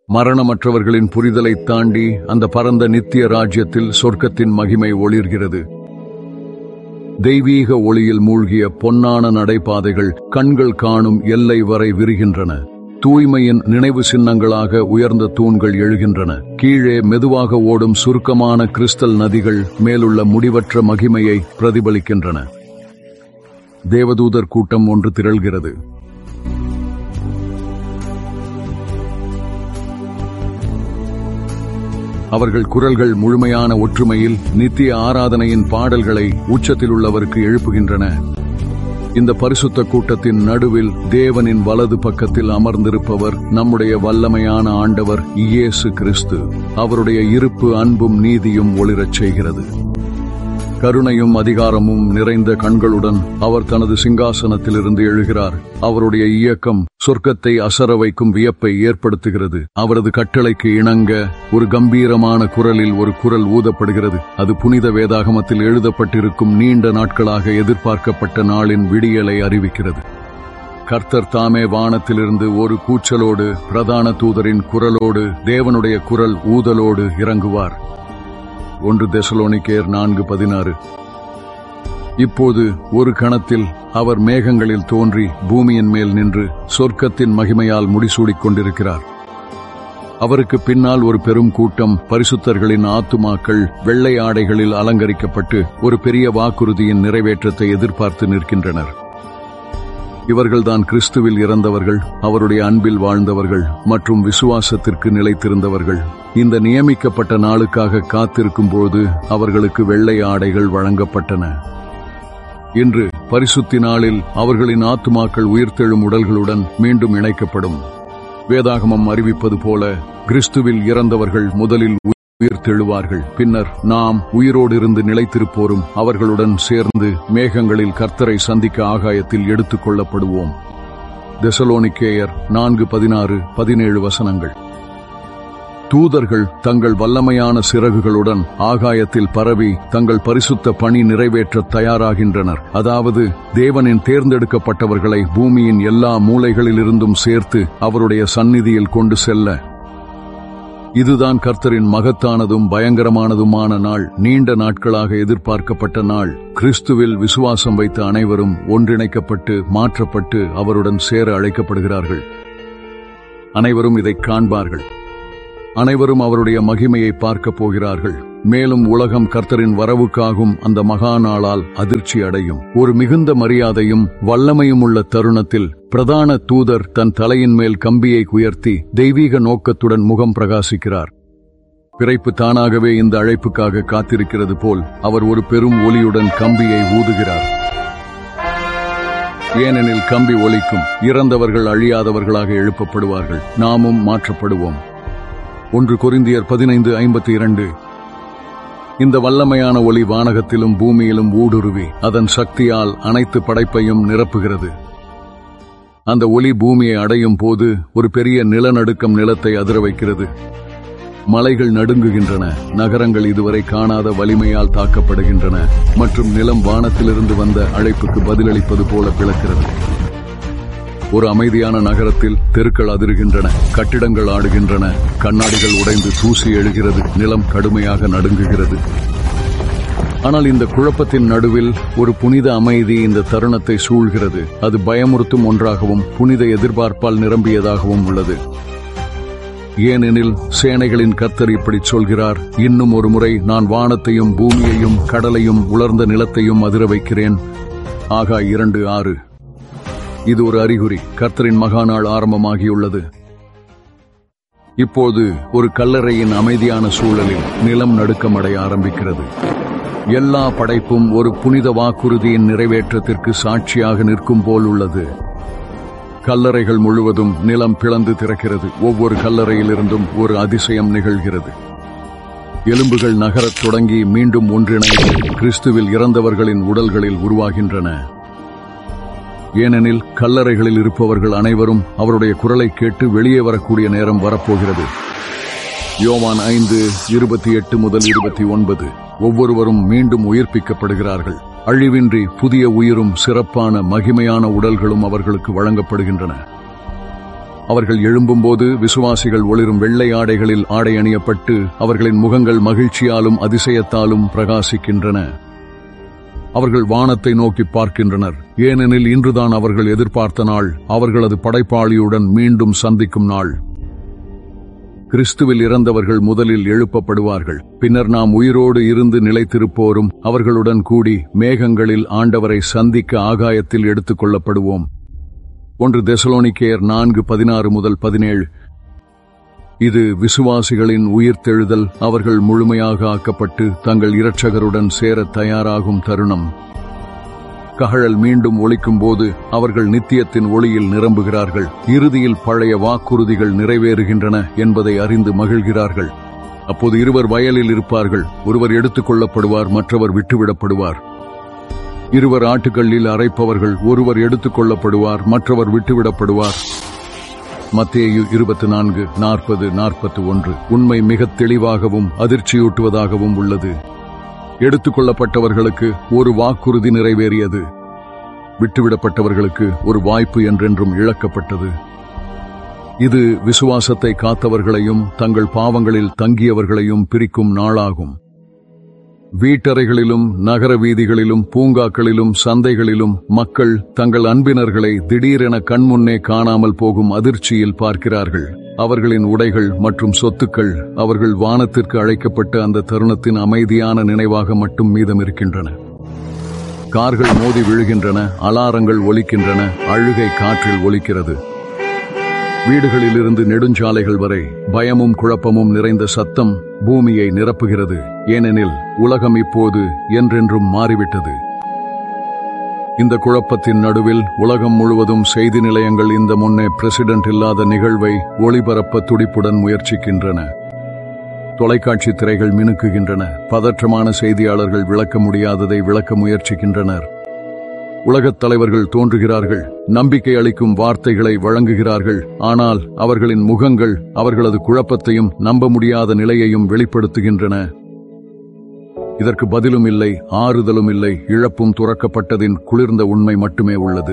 மரணமற்றவர்களின் புரிதலை தாண்டி அந்த பரந்த நித்திய ராஜ்யத்தில் சொர்க்கத்தின் மகிமை ஒளிர்கிறது தெய்வீக ஒளியில் மூழ்கிய பொன்னான நடைபாதைகள் கண்கள் காணும் எல்லை வரை விரிகின்றன தூய்மையின் நினைவு சின்னங்களாக உயர்ந்த தூண்கள் எழுகின்றன கீழே மெதுவாக ஓடும் சுருக்கமான கிறிஸ்டல் நதிகள் மேலுள்ள முடிவற்ற மகிமையை பிரதிபலிக்கின்றன தேவதூதர் கூட்டம் ஒன்று திரள்கிறது அவர்கள் குரல்கள் முழுமையான ஒற்றுமையில் நித்திய ஆராதனையின் பாடல்களை உச்சத்தில் உள்ளவருக்கு எழுப்புகின்றன இந்த பரிசுத்த கூட்டத்தின் நடுவில் தேவனின் வலது பக்கத்தில் அமர்ந்திருப்பவர் நம்முடைய வல்லமையான ஆண்டவர் இயேசு கிறிஸ்து அவருடைய இருப்பு அன்பும் நீதியும் ஒளிரச் செய்கிறது கருணையும் அதிகாரமும் நிறைந்த கண்களுடன் அவர் தனது சிங்காசனத்திலிருந்து எழுகிறார் அவருடைய இயக்கம் சொர்க்கத்தை அசர வைக்கும் வியப்பை ஏற்படுத்துகிறது அவரது கட்டளைக்கு இணங்க ஒரு கம்பீரமான குரலில் ஒரு குரல் ஊதப்படுகிறது அது புனித வேதாகமத்தில் எழுதப்பட்டிருக்கும் நீண்ட நாட்களாக எதிர்பார்க்கப்பட்ட நாளின் விடியலை அறிவிக்கிறது கர்த்தர் தாமே வானத்திலிருந்து ஒரு கூச்சலோடு பிரதான தூதரின் குரலோடு தேவனுடைய குரல் ஊதலோடு இறங்குவார் ஒன்று தெசலோனிக்கேர் நான்கு பதினாறு இப்போது ஒரு கணத்தில் அவர் மேகங்களில் தோன்றி பூமியின் மேல் நின்று சொர்க்கத்தின் மகிமையால் முடிசூடிக் கொண்டிருக்கிறார் அவருக்கு பின்னால் ஒரு பெரும் கூட்டம் பரிசுத்தர்களின் ஆத்துமாக்கள் வெள்ளை ஆடைகளில் அலங்கரிக்கப்பட்டு ஒரு பெரிய வாக்குறுதியின் நிறைவேற்றத்தை எதிர்பார்த்து நிற்கின்றனர் இவர்கள்தான் கிறிஸ்துவில் இறந்தவர்கள் அவருடைய அன்பில் வாழ்ந்தவர்கள் மற்றும் விசுவாசத்திற்கு நிலைத்திருந்தவர்கள் இந்த நியமிக்கப்பட்ட நாளுக்காக காத்திருக்கும் போது அவர்களுக்கு வெள்ளை ஆடைகள் வழங்கப்பட்டன இன்று பரிசுத்தி நாளில் அவர்களின் ஆத்துமாக்கள் உயிர்த்தெழும் உடல்களுடன் மீண்டும் இணைக்கப்படும் வேதாகமம் அறிவிப்பது போல கிறிஸ்துவில் இறந்தவர்கள் முதலில் உயிர்த்தெழுவார்கள் பின்னர் நாம் உயிரோடு இருந்து நிலைத்திருப்போரும் அவர்களுடன் சேர்ந்து மேகங்களில் கர்த்தரை சந்திக்க ஆகாயத்தில் எடுத்துக் கொள்ளப்படுவோம் தெசலோனிக்கேயர் நான்கு பதினாறு பதினேழு வசனங்கள் தூதர்கள் தங்கள் வல்லமையான சிறகுகளுடன் ஆகாயத்தில் பரவி தங்கள் பரிசுத்த பணி நிறைவேற்ற தயாராகின்றனர் அதாவது தேவனின் தேர்ந்தெடுக்கப்பட்டவர்களை பூமியின் எல்லா மூலைகளிலிருந்தும் சேர்த்து அவருடைய சந்நிதியில் கொண்டு செல்ல இதுதான் கர்த்தரின் மகத்தானதும் பயங்கரமானதுமான நாள் நீண்ட நாட்களாக எதிர்பார்க்கப்பட்ட நாள் கிறிஸ்துவில் விசுவாசம் வைத்த அனைவரும் ஒன்றிணைக்கப்பட்டு மாற்றப்பட்டு அவருடன் சேர அழைக்கப்படுகிறார்கள் அனைவரும் இதை காண்பார்கள் அனைவரும் அவருடைய மகிமையை பார்க்கப் போகிறார்கள் மேலும் உலகம் கர்த்தரின் வரவுக்காகும் அந்த மகா நாளால் அதிர்ச்சி அடையும் ஒரு மிகுந்த மரியாதையும் வல்லமையும் உள்ள தருணத்தில் பிரதான தூதர் தன் தலையின் மேல் கம்பியை உயர்த்தி தெய்வீக நோக்கத்துடன் முகம் பிரகாசிக்கிறார் பிறைப்பு தானாகவே இந்த அழைப்புக்காக காத்திருக்கிறது போல் அவர் ஒரு பெரும் ஒலியுடன் கம்பியை ஊதுகிறார் ஏனெனில் கம்பி ஒலிக்கும் இறந்தவர்கள் அழியாதவர்களாக எழுப்பப்படுவார்கள் நாமும் மாற்றப்படுவோம் ஒன்று கொரிந்தியர் பதினைந்து ஐம்பத்தி இரண்டு இந்த வல்லமையான ஒளி வானகத்திலும் பூமியிலும் ஊடுருவி அதன் சக்தியால் அனைத்து படைப்பையும் நிரப்புகிறது அந்த ஒளி பூமியை அடையும் போது ஒரு பெரிய நிலநடுக்கம் நிலத்தை அதிர வைக்கிறது மலைகள் நடுங்குகின்றன நகரங்கள் இதுவரை காணாத வலிமையால் தாக்கப்படுகின்றன மற்றும் நிலம் வானத்திலிருந்து வந்த அழைப்புக்கு பதிலளிப்பது போல பிளக்கிறது ஒரு அமைதியான நகரத்தில் தெருக்கள் அதிர்கின்றன கட்டிடங்கள் ஆடுகின்றன கண்ணாடிகள் உடைந்து தூசி எழுகிறது நிலம் கடுமையாக நடுங்குகிறது ஆனால் இந்த குழப்பத்தின் நடுவில் ஒரு புனித அமைதி இந்த தருணத்தை சூழ்கிறது அது பயமுறுத்தும் ஒன்றாகவும் புனித எதிர்பார்ப்பால் நிரம்பியதாகவும் உள்ளது ஏனெனில் சேனைகளின் கர்த்தர் இப்படி சொல்கிறார் இன்னும் ஒரு முறை நான் வானத்தையும் பூமியையும் கடலையும் உலர்ந்த நிலத்தையும் அதிர வைக்கிறேன் ஆகா இரண்டு ஆறு இது ஒரு அறிகுறி கர்த்தரின் மகாநாள் ஆரம்பமாகியுள்ளது இப்போது ஒரு கல்லறையின் அமைதியான சூழலில் நிலம் நடுக்கமடைய ஆரம்பிக்கிறது எல்லா படைப்பும் ஒரு புனித வாக்குறுதியின் நிறைவேற்றத்திற்கு சாட்சியாக நிற்கும் போல் உள்ளது கல்லறைகள் முழுவதும் நிலம் பிளந்து திறக்கிறது ஒவ்வொரு கல்லறையிலிருந்தும் ஒரு அதிசயம் நிகழ்கிறது எலும்புகள் நகரத் தொடங்கி மீண்டும் ஒன்றிணைந்து கிறிஸ்துவில் இறந்தவர்களின் உடல்களில் உருவாகின்றன ஏனெனில் கல்லறைகளில் இருப்பவர்கள் அனைவரும் அவருடைய குரலை கேட்டு வெளியே வரக்கூடிய நேரம் வரப்போகிறது யோவான் ஐந்து இருபத்தி எட்டு முதல் இருபத்தி ஒன்பது ஒவ்வொருவரும் மீண்டும் உயிர்ப்பிக்கப்படுகிறார்கள் அழிவின்றி புதிய உயிரும் சிறப்பான மகிமையான உடல்களும் அவர்களுக்கு வழங்கப்படுகின்றன அவர்கள் எழும்பும்போது விசுவாசிகள் ஒளிரும் வெள்ளை ஆடைகளில் ஆடை அணியப்பட்டு அவர்களின் முகங்கள் மகிழ்ச்சியாலும் அதிசயத்தாலும் பிரகாசிக்கின்றன அவர்கள் வானத்தை நோக்கி பார்க்கின்றனர் ஏனெனில் இன்றுதான் அவர்கள் எதிர்பார்த்த நாள் அவர்களது படைப்பாளியுடன் மீண்டும் சந்திக்கும் நாள் கிறிஸ்துவில் இறந்தவர்கள் முதலில் எழுப்பப்படுவார்கள் பின்னர் நாம் உயிரோடு இருந்து நிலைத்திருப்போரும் அவர்களுடன் கூடி மேகங்களில் ஆண்டவரை சந்திக்க ஆகாயத்தில் எடுத்துக் கொள்ளப்படுவோம் ஒன்று தெசலோனிக்கேயர் நான்கு பதினாறு முதல் பதினேழு இது விசுவாசிகளின் உயிர்த்தெழுதல் அவர்கள் முழுமையாக ஆக்கப்பட்டு தங்கள் இரட்சகருடன் சேரத் தயாராகும் தருணம் ககழல் மீண்டும் ஒலிக்கும் போது அவர்கள் நித்தியத்தின் ஒளியில் நிரம்புகிறார்கள் இறுதியில் பழைய வாக்குறுதிகள் நிறைவேறுகின்றன என்பதை அறிந்து மகிழ்கிறார்கள் அப்போது இருவர் வயலில் இருப்பார்கள் ஒருவர் எடுத்துக் கொள்ளப்படுவார் மற்றவர் விட்டுவிடப்படுவார் இருவர் ஆட்டுக்கல்லில் அரைப்பவர்கள் ஒருவர் எடுத்துக் கொள்ளப்படுவார் மற்றவர் விட்டுவிடப்படுவார் மத்தேயு இருபத்தி நான்கு நாற்பது நாற்பத்தி ஒன்று உண்மை மிக தெளிவாகவும் அதிர்ச்சியூட்டுவதாகவும் உள்ளது எடுத்துக் கொள்ளப்பட்டவர்களுக்கு ஒரு வாக்குறுதி நிறைவேறியது விட்டுவிடப்பட்டவர்களுக்கு ஒரு வாய்ப்பு என்றென்றும் இழக்கப்பட்டது இது விசுவாசத்தை காத்தவர்களையும் தங்கள் பாவங்களில் தங்கியவர்களையும் பிரிக்கும் நாளாகும் வீட்டறைகளிலும் நகர வீதிகளிலும் பூங்காக்களிலும் சந்தைகளிலும் மக்கள் தங்கள் அன்பினர்களை திடீரென கண்முன்னே காணாமல் போகும் அதிர்ச்சியில் பார்க்கிறார்கள் அவர்களின் உடைகள் மற்றும் சொத்துக்கள் அவர்கள் வானத்திற்கு அழைக்கப்பட்ட அந்த தருணத்தின் அமைதியான நினைவாக மட்டும் மீதம் இருக்கின்றன கார்கள் மோதி விழுகின்றன அலாரங்கள் ஒலிக்கின்றன அழுகை காற்றில் ஒலிக்கிறது வீடுகளிலிருந்து நெடுஞ்சாலைகள் வரை பயமும் குழப்பமும் நிறைந்த சத்தம் பூமியை நிரப்புகிறது ஏனெனில் உலகம் இப்போது என்றென்றும் மாறிவிட்டது இந்த குழப்பத்தின் நடுவில் உலகம் முழுவதும் செய்தி நிலையங்கள் இந்த முன்னே பிரசிடென்ட் இல்லாத நிகழ்வை ஒளிபரப்ப துடிப்புடன் முயற்சிக்கின்றன தொலைக்காட்சி திரைகள் மினுக்குகின்றன பதற்றமான செய்தியாளர்கள் விளக்க முடியாததை விளக்க முயற்சிக்கின்றனர் உலகத் தலைவர்கள் தோன்றுகிறார்கள் நம்பிக்கை அளிக்கும் வார்த்தைகளை வழங்குகிறார்கள் ஆனால் அவர்களின் முகங்கள் அவர்களது குழப்பத்தையும் நம்ப முடியாத நிலையையும் வெளிப்படுத்துகின்றன இதற்கு பதிலும் இல்லை ஆறுதலும் இல்லை இழப்பும் துறக்கப்பட்டதின் குளிர்ந்த உண்மை மட்டுமே உள்ளது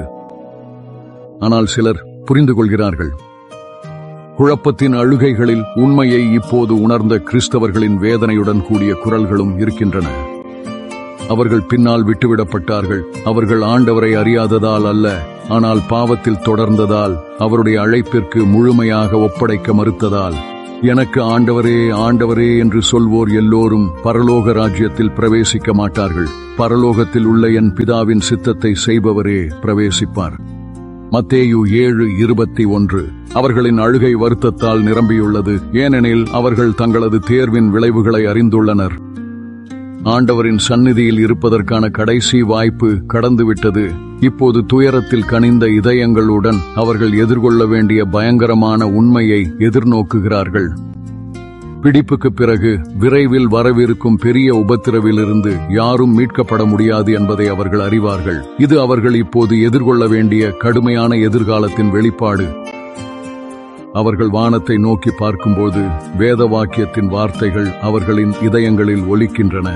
ஆனால் சிலர் புரிந்து கொள்கிறார்கள் குழப்பத்தின் அழுகைகளில் உண்மையை இப்போது உணர்ந்த கிறிஸ்தவர்களின் வேதனையுடன் கூடிய குரல்களும் இருக்கின்றன அவர்கள் பின்னால் விட்டுவிடப்பட்டார்கள் அவர்கள் ஆண்டவரை அறியாததால் அல்ல ஆனால் பாவத்தில் தொடர்ந்ததால் அவருடைய அழைப்பிற்கு முழுமையாக ஒப்படைக்க மறுத்ததால் எனக்கு ஆண்டவரே ஆண்டவரே என்று சொல்வோர் எல்லோரும் பரலோக ராஜ்யத்தில் பிரவேசிக்க மாட்டார்கள் பரலோகத்தில் உள்ள என் பிதாவின் சித்தத்தை செய்பவரே பிரவேசிப்பார் மத்தேயு ஏழு இருபத்தி ஒன்று அவர்களின் அழுகை வருத்தத்தால் நிரம்பியுள்ளது ஏனெனில் அவர்கள் தங்களது தேர்வின் விளைவுகளை அறிந்துள்ளனர் ஆண்டவரின் சந்நிதியில் இருப்பதற்கான கடைசி வாய்ப்பு கடந்துவிட்டது இப்போது துயரத்தில் கனிந்த இதயங்களுடன் அவர்கள் எதிர்கொள்ள வேண்டிய பயங்கரமான உண்மையை எதிர்நோக்குகிறார்கள் பிடிப்புக்கு பிறகு விரைவில் வரவிருக்கும் பெரிய உபத்திரவிலிருந்து யாரும் மீட்கப்பட முடியாது என்பதை அவர்கள் அறிவார்கள் இது அவர்கள் இப்போது எதிர்கொள்ள வேண்டிய கடுமையான எதிர்காலத்தின் வெளிப்பாடு அவர்கள் வானத்தை நோக்கி பார்க்கும்போது வேத வாக்கியத்தின் வார்த்தைகள் அவர்களின் இதயங்களில் ஒலிக்கின்றன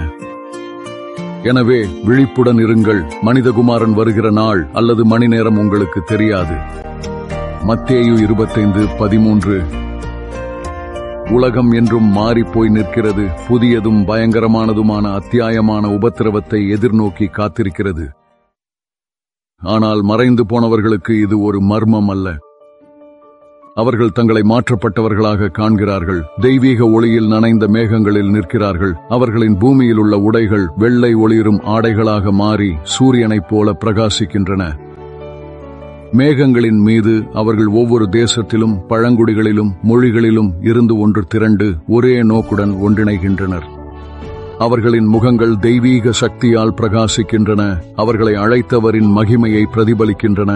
எனவே விழிப்புடன் இருங்கள் மனிதகுமாரன் வருகிற நாள் அல்லது மணி நேரம் உங்களுக்கு தெரியாது மத்தேயு இருபத்தைந்து பதிமூன்று உலகம் என்றும் மாறிப்போய் நிற்கிறது புதியதும் பயங்கரமானதுமான அத்தியாயமான உபத்திரவத்தை எதிர்நோக்கி காத்திருக்கிறது ஆனால் மறைந்து போனவர்களுக்கு இது ஒரு மர்மம் அல்ல அவர்கள் தங்களை மாற்றப்பட்டவர்களாக காண்கிறார்கள் தெய்வீக ஒளியில் நனைந்த மேகங்களில் நிற்கிறார்கள் அவர்களின் பூமியில் உள்ள உடைகள் வெள்ளை ஒளிரும் ஆடைகளாக மாறி சூரியனைப் போல பிரகாசிக்கின்றன மேகங்களின் மீது அவர்கள் ஒவ்வொரு தேசத்திலும் பழங்குடிகளிலும் மொழிகளிலும் இருந்து ஒன்று திரண்டு ஒரே நோக்குடன் ஒன்றிணைகின்றனர் அவர்களின் முகங்கள் தெய்வீக சக்தியால் பிரகாசிக்கின்றன அவர்களை அழைத்தவரின் மகிமையை பிரதிபலிக்கின்றன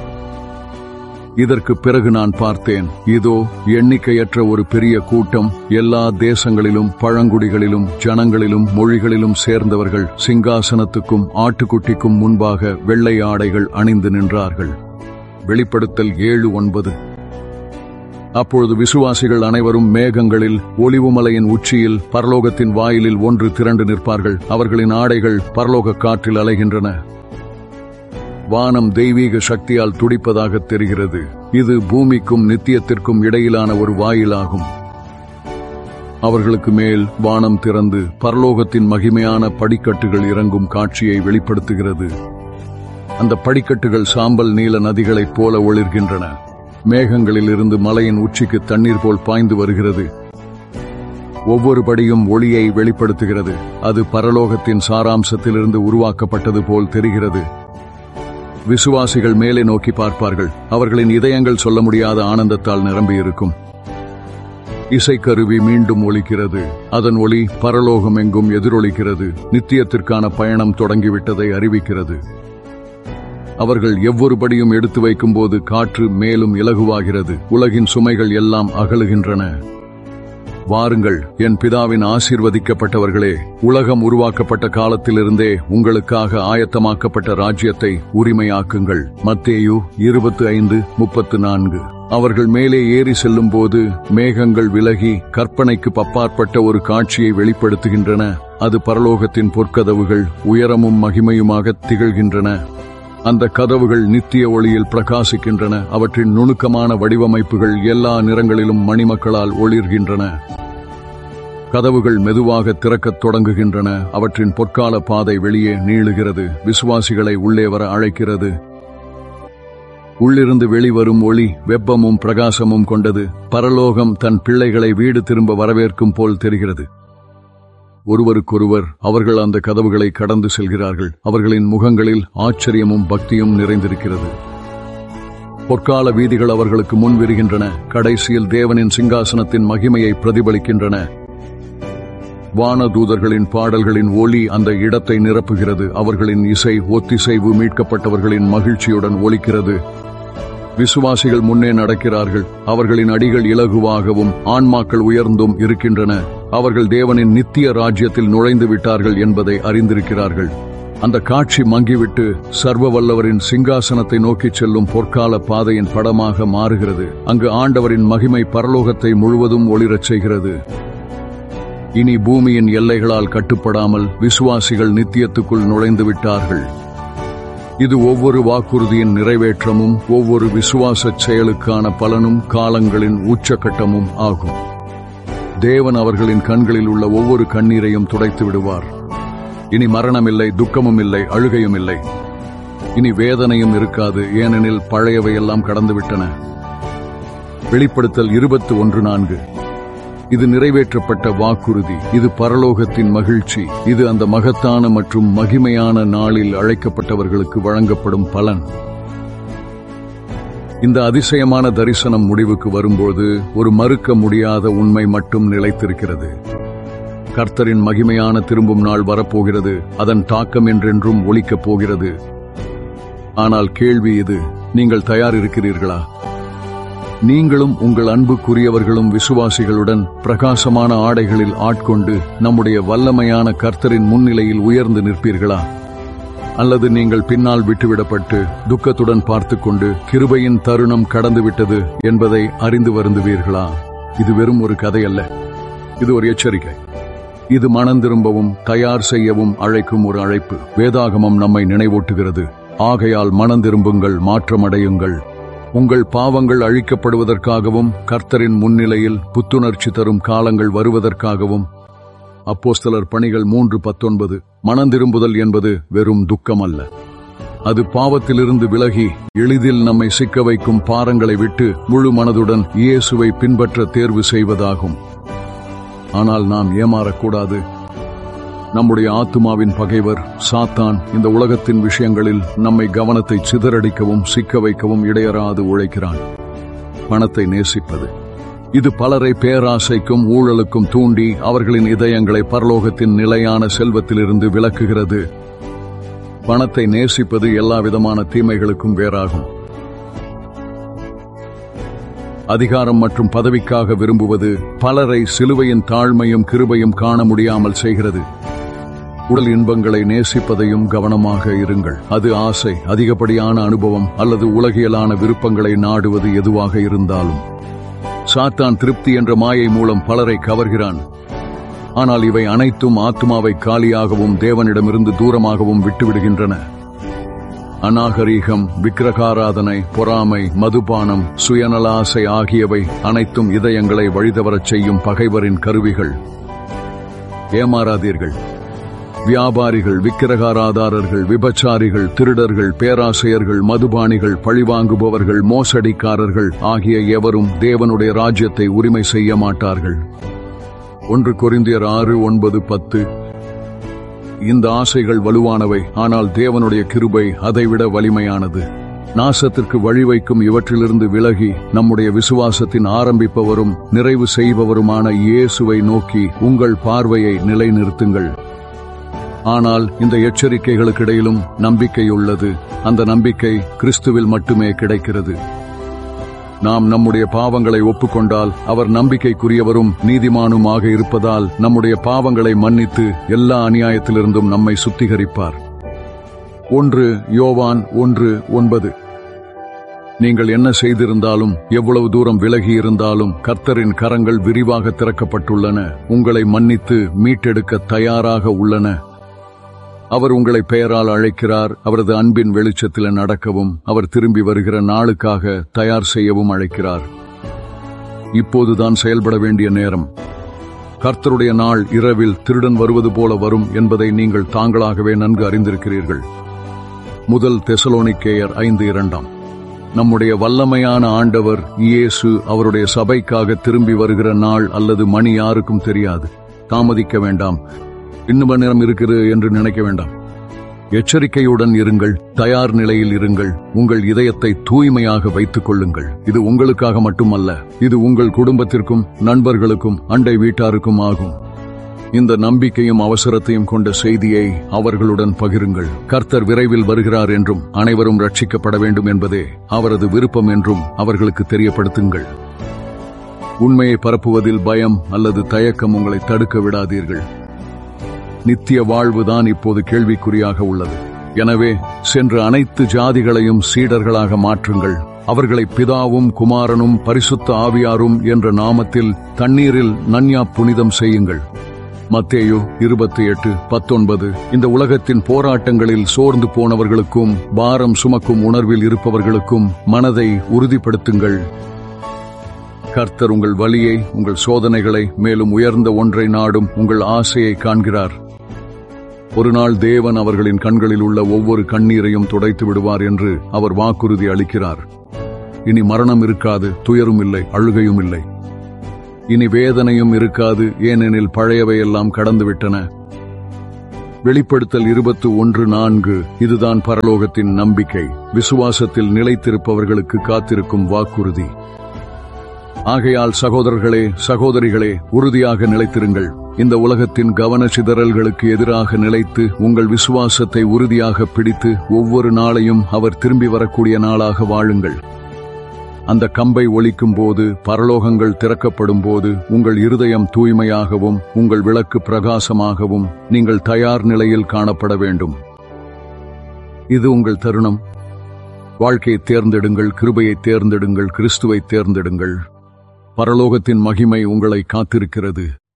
இதற்கு பிறகு நான் பார்த்தேன் இதோ எண்ணிக்கையற்ற ஒரு பெரிய கூட்டம் எல்லா தேசங்களிலும் பழங்குடிகளிலும் ஜனங்களிலும் மொழிகளிலும் சேர்ந்தவர்கள் சிங்காசனத்துக்கும் ஆட்டுக்குட்டிக்கும் முன்பாக வெள்ளை ஆடைகள் அணிந்து நின்றார்கள் வெளிப்படுத்தல் ஏழு ஒன்பது அப்பொழுது விசுவாசிகள் அனைவரும் மேகங்களில் ஒலிவுமலையின் உச்சியில் பரலோகத்தின் வாயிலில் ஒன்று திரண்டு நிற்பார்கள் அவர்களின் ஆடைகள் பரலோக காற்றில் அலைகின்றன வானம் தெய்வீக சக்தியால் துடிப்பதாக தெரிகிறது இது பூமிக்கும் நித்தியத்திற்கும் இடையிலான ஒரு வாயிலாகும் அவர்களுக்கு மேல் வானம் திறந்து பரலோகத்தின் மகிமையான படிக்கட்டுகள் இறங்கும் காட்சியை வெளிப்படுத்துகிறது அந்த படிக்கட்டுகள் சாம்பல் நீல நதிகளைப் போல ஒளிர்கின்றன மேகங்களில் இருந்து மலையின் உச்சிக்கு தண்ணீர் போல் பாய்ந்து வருகிறது ஒவ்வொரு படியும் ஒளியை வெளிப்படுத்துகிறது அது பரலோகத்தின் சாராம்சத்திலிருந்து உருவாக்கப்பட்டது போல் தெரிகிறது விசுவாசிகள் மேலே நோக்கி பார்ப்பார்கள் அவர்களின் இதயங்கள் சொல்ல முடியாத ஆனந்தத்தால் நிரம்பியிருக்கும் இசைக்கருவி மீண்டும் ஒலிக்கிறது அதன் ஒளி பரலோகம் எங்கும் எதிரொலிக்கிறது நித்தியத்திற்கான பயணம் தொடங்கிவிட்டதை அறிவிக்கிறது அவர்கள் எவ்வொரு படியும் எடுத்து வைக்கும்போது காற்று மேலும் இலகுவாகிறது உலகின் சுமைகள் எல்லாம் அகலுகின்றன வாருங்கள் என் பிதாவின் ஆசீர்வதிக்கப்பட்டவர்களே உலகம் உருவாக்கப்பட்ட காலத்திலிருந்தே உங்களுக்காக ஆயத்தமாக்கப்பட்ட ராஜ்யத்தை உரிமையாக்குங்கள் மத்தேயு இருபத்து ஐந்து முப்பத்து நான்கு அவர்கள் மேலே ஏறி செல்லும் போது மேகங்கள் விலகி கற்பனைக்கு பப்பாற்பட்ட ஒரு காட்சியை வெளிப்படுத்துகின்றன அது பரலோகத்தின் பொற்கதவுகள் உயரமும் மகிமையுமாக திகழ்கின்றன அந்த கதவுகள் நித்திய ஒளியில் பிரகாசிக்கின்றன அவற்றின் நுணுக்கமான வடிவமைப்புகள் எல்லா நிறங்களிலும் மணிமக்களால் ஒளிர்கின்றன கதவுகள் மெதுவாக திறக்கத் தொடங்குகின்றன அவற்றின் பொற்கால பாதை வெளியே நீளுகிறது விசுவாசிகளை உள்ளே வர அழைக்கிறது உள்ளிருந்து வெளிவரும் ஒளி வெப்பமும் பிரகாசமும் கொண்டது பரலோகம் தன் பிள்ளைகளை வீடு திரும்ப வரவேற்கும் போல் தெரிகிறது ஒருவருக்கொருவர் அவர்கள் அந்த கதவுகளை கடந்து செல்கிறார்கள் அவர்களின் முகங்களில் ஆச்சரியமும் பக்தியும் நிறைந்திருக்கிறது பொற்கால வீதிகள் அவர்களுக்கு முன் விரிகின்றன கடைசியில் தேவனின் சிங்காசனத்தின் மகிமையை பிரதிபலிக்கின்றன வானதூதர்களின் பாடல்களின் ஒளி அந்த இடத்தை நிரப்புகிறது அவர்களின் இசை ஒத்திசைவு மீட்கப்பட்டவர்களின் மகிழ்ச்சியுடன் ஒலிக்கிறது விசுவாசிகள் முன்னே நடக்கிறார்கள் அவர்களின் அடிகள் இலகுவாகவும் ஆன்மாக்கள் உயர்ந்தும் இருக்கின்றன அவர்கள் தேவனின் நித்திய ராஜ்யத்தில் நுழைந்து விட்டார்கள் என்பதை அறிந்திருக்கிறார்கள் அந்த காட்சி மங்கிவிட்டு சர்வ வல்லவரின் சிங்காசனத்தை நோக்கிச் செல்லும் பொற்கால பாதையின் படமாக மாறுகிறது அங்கு ஆண்டவரின் மகிமை பரலோகத்தை முழுவதும் ஒளிரச் செய்கிறது இனி பூமியின் எல்லைகளால் கட்டுப்படாமல் விசுவாசிகள் நித்தியத்துக்குள் நுழைந்து விட்டார்கள் இது ஒவ்வொரு வாக்குறுதியின் நிறைவேற்றமும் ஒவ்வொரு விசுவாச செயலுக்கான பலனும் காலங்களின் உச்சக்கட்டமும் ஆகும் தேவன் அவர்களின் கண்களில் உள்ள ஒவ்வொரு கண்ணீரையும் துடைத்து விடுவார் இனி மரணமில்லை துக்கமும் இல்லை அழுகையும் இல்லை இனி வேதனையும் இருக்காது ஏனெனில் பழையவையெல்லாம் கடந்துவிட்டன வெளிப்படுத்தல் இருபத்தி ஒன்று நான்கு இது நிறைவேற்றப்பட்ட வாக்குறுதி இது பரலோகத்தின் மகிழ்ச்சி இது அந்த மகத்தான மற்றும் மகிமையான நாளில் அழைக்கப்பட்டவர்களுக்கு வழங்கப்படும் பலன் இந்த அதிசயமான தரிசனம் முடிவுக்கு வரும்போது ஒரு மறுக்க முடியாத உண்மை மட்டும் நிலைத்திருக்கிறது கர்த்தரின் மகிமையான திரும்பும் நாள் வரப்போகிறது அதன் தாக்கம் என்றென்றும் ஒலிக்கப் போகிறது ஆனால் கேள்வி இது நீங்கள் தயார் இருக்கிறீர்களா நீங்களும் உங்கள் அன்புக்குரியவர்களும் விசுவாசிகளுடன் பிரகாசமான ஆடைகளில் ஆட்கொண்டு நம்முடைய வல்லமையான கர்த்தரின் முன்னிலையில் உயர்ந்து நிற்பீர்களா அல்லது நீங்கள் பின்னால் விட்டுவிடப்பட்டு துக்கத்துடன் பார்த்துக்கொண்டு கிருபையின் தருணம் கடந்துவிட்டது என்பதை அறிந்து வருந்துவீர்களா இது வெறும் ஒரு கதை அல்ல இது ஒரு எச்சரிக்கை இது மனம் திரும்பவும் தயார் செய்யவும் அழைக்கும் ஒரு அழைப்பு வேதாகமம் நம்மை நினைவூட்டுகிறது ஆகையால் மனம் திரும்புங்கள் மாற்றமடையுங்கள் உங்கள் பாவங்கள் அழிக்கப்படுவதற்காகவும் கர்த்தரின் முன்னிலையில் புத்துணர்ச்சி தரும் காலங்கள் வருவதற்காகவும் அப்போஸ்தலர் பணிகள் மூன்று பத்தொன்பது மனந்திரும்புதல் என்பது வெறும் துக்கம் அல்ல அது பாவத்திலிருந்து விலகி எளிதில் நம்மை சிக்க வைக்கும் பாரங்களை விட்டு முழு மனதுடன் இயேசுவை பின்பற்ற தேர்வு செய்வதாகும் ஆனால் நாம் ஏமாறக்கூடாது நம்முடைய ஆத்துமாவின் பகைவர் சாத்தான் இந்த உலகத்தின் விஷயங்களில் நம்மை கவனத்தை சிதறடிக்கவும் சிக்க வைக்கவும் இடையறாது உழைக்கிறான் பணத்தை நேசிப்பது இது பலரை பேராசைக்கும் ஊழலுக்கும் தூண்டி அவர்களின் இதயங்களை பரலோகத்தின் நிலையான செல்வத்திலிருந்து விலக்குகிறது பணத்தை நேசிப்பது எல்லா விதமான தீமைகளுக்கும் வேறாகும் அதிகாரம் மற்றும் பதவிக்காக விரும்புவது பலரை சிலுவையின் தாழ்மையும் கிருபையும் காண முடியாமல் செய்கிறது உடல் இன்பங்களை நேசிப்பதையும் கவனமாக இருங்கள் அது ஆசை அதிகப்படியான அனுபவம் அல்லது உலகியலான விருப்பங்களை நாடுவது எதுவாக இருந்தாலும் சாத்தான் திருப்தி என்ற மாயை மூலம் பலரை கவர்கிறான் ஆனால் இவை அனைத்தும் ஆத்மாவை காலியாகவும் தேவனிடமிருந்து தூரமாகவும் விட்டுவிடுகின்றன அநாகரீகம் விக்கிரகாராதனை பொறாமை மதுபானம் சுயநலாசை ஆகியவை அனைத்தும் இதயங்களை வழிதவரச் செய்யும் பகைவரின் கருவிகள் ஏமாறாதீர்கள் வியாபாரிகள் விக்கிரகாராதாரர்கள் விபச்சாரிகள் திருடர்கள் பேராசையர்கள் மதுபானிகள் பழிவாங்குபவர்கள் மோசடிக்காரர்கள் ஆகிய எவரும் தேவனுடைய ராஜ்யத்தை உரிமை செய்ய மாட்டார்கள் ஒன்று கொரிந்தியர் ஆறு ஒன்பது பத்து இந்த ஆசைகள் வலுவானவை ஆனால் தேவனுடைய கிருபை அதைவிட வலிமையானது நாசத்திற்கு வழிவைக்கும் இவற்றிலிருந்து விலகி நம்முடைய விசுவாசத்தின் ஆரம்பிப்பவரும் நிறைவு செய்பவருமான இயேசுவை நோக்கி உங்கள் பார்வையை நிலைநிறுத்துங்கள் ஆனால் இந்த எச்சரிக்கைகளுக்கிடையிலும் நம்பிக்கை உள்ளது அந்த நம்பிக்கை கிறிஸ்துவில் மட்டுமே கிடைக்கிறது நாம் நம்முடைய பாவங்களை ஒப்புக்கொண்டால் அவர் நம்பிக்கைக்குரியவரும் நீதிமானுமாக இருப்பதால் நம்முடைய பாவங்களை மன்னித்து எல்லா அநியாயத்திலிருந்தும் நம்மை சுத்திகரிப்பார் ஒன்று யோவான் ஒன்று ஒன்பது நீங்கள் என்ன செய்திருந்தாலும் எவ்வளவு தூரம் விலகி இருந்தாலும் கர்த்தரின் கரங்கள் விரிவாக திறக்கப்பட்டுள்ளன உங்களை மன்னித்து மீட்டெடுக்க தயாராக உள்ளன அவர் உங்களை பெயரால் அழைக்கிறார் அவரது அன்பின் வெளிச்சத்தில் நடக்கவும் அவர் திரும்பி வருகிற நாளுக்காக தயார் செய்யவும் அழைக்கிறார் இப்போதுதான் செயல்பட வேண்டிய நேரம் கர்த்தருடைய நாள் இரவில் திருடன் வருவது போல வரும் என்பதை நீங்கள் தாங்களாகவே நன்கு அறிந்திருக்கிறீர்கள் முதல் தெசலோனிக்கேயர் ஐந்து இரண்டாம் நம்முடைய வல்லமையான ஆண்டவர் இயேசு அவருடைய சபைக்காக திரும்பி வருகிற நாள் அல்லது மணி யாருக்கும் தெரியாது தாமதிக்க வேண்டாம் இன்னும் நேரம் இருக்கிறது என்று நினைக்க வேண்டாம் எச்சரிக்கையுடன் இருங்கள் தயார் நிலையில் இருங்கள் உங்கள் இதயத்தை தூய்மையாக வைத்துக் கொள்ளுங்கள் இது உங்களுக்காக மட்டுமல்ல இது உங்கள் குடும்பத்திற்கும் நண்பர்களுக்கும் அண்டை வீட்டாருக்கும் ஆகும் இந்த நம்பிக்கையும் அவசரத்தையும் கொண்ட செய்தியை அவர்களுடன் பகிருங்கள் கர்த்தர் விரைவில் வருகிறார் என்றும் அனைவரும் ரட்சிக்கப்பட வேண்டும் என்பதே அவரது விருப்பம் என்றும் அவர்களுக்கு தெரியப்படுத்துங்கள் உண்மையை பரப்புவதில் பயம் அல்லது தயக்கம் உங்களை தடுக்க விடாதீர்கள் நித்திய வாழ்வுதான் இப்போது கேள்விக்குறியாக உள்ளது எனவே சென்று அனைத்து ஜாதிகளையும் சீடர்களாக மாற்றுங்கள் அவர்களை பிதாவும் குமாரனும் பரிசுத்த ஆவியாரும் என்ற நாமத்தில் தண்ணீரில் நன்யா புனிதம் செய்யுங்கள் மத்தேயு இருபத்தி எட்டு பத்தொன்பது இந்த உலகத்தின் போராட்டங்களில் சோர்ந்து போனவர்களுக்கும் பாரம் சுமக்கும் உணர்வில் இருப்பவர்களுக்கும் மனதை உறுதிப்படுத்துங்கள் கர்த்தர் உங்கள் வலியை உங்கள் சோதனைகளை மேலும் உயர்ந்த ஒன்றை நாடும் உங்கள் ஆசையை காண்கிறார் ஒரு நாள் தேவன் அவர்களின் கண்களில் உள்ள ஒவ்வொரு கண்ணீரையும் துடைத்து விடுவார் என்று அவர் வாக்குறுதி அளிக்கிறார் இனி மரணம் இருக்காது துயரும் இல்லை அழுகையும் இல்லை இனி வேதனையும் இருக்காது ஏனெனில் பழையவையெல்லாம் கடந்துவிட்டன வெளிப்படுத்தல் இருபத்து ஒன்று நான்கு இதுதான் பரலோகத்தின் நம்பிக்கை விசுவாசத்தில் நிலைத்திருப்பவர்களுக்கு காத்திருக்கும் வாக்குறுதி ஆகையால் சகோதரர்களே சகோதரிகளே உறுதியாக நிலைத்திருங்கள் இந்த உலகத்தின் கவன சிதறல்களுக்கு எதிராக நிலைத்து உங்கள் விசுவாசத்தை உறுதியாக பிடித்து ஒவ்வொரு நாளையும் அவர் திரும்பி வரக்கூடிய நாளாக வாழுங்கள் அந்த கம்பை ஒலிக்கும் போது பரலோகங்கள் திறக்கப்படும் போது உங்கள் இருதயம் தூய்மையாகவும் உங்கள் விளக்கு பிரகாசமாகவும் நீங்கள் தயார் நிலையில் காணப்பட வேண்டும் இது உங்கள் தருணம் வாழ்க்கையை தேர்ந்தெடுங்கள் கிருபையை தேர்ந்தெடுங்கள் கிறிஸ்துவை தேர்ந்தெடுங்கள் பரலோகத்தின் மகிமை உங்களை காத்திருக்கிறது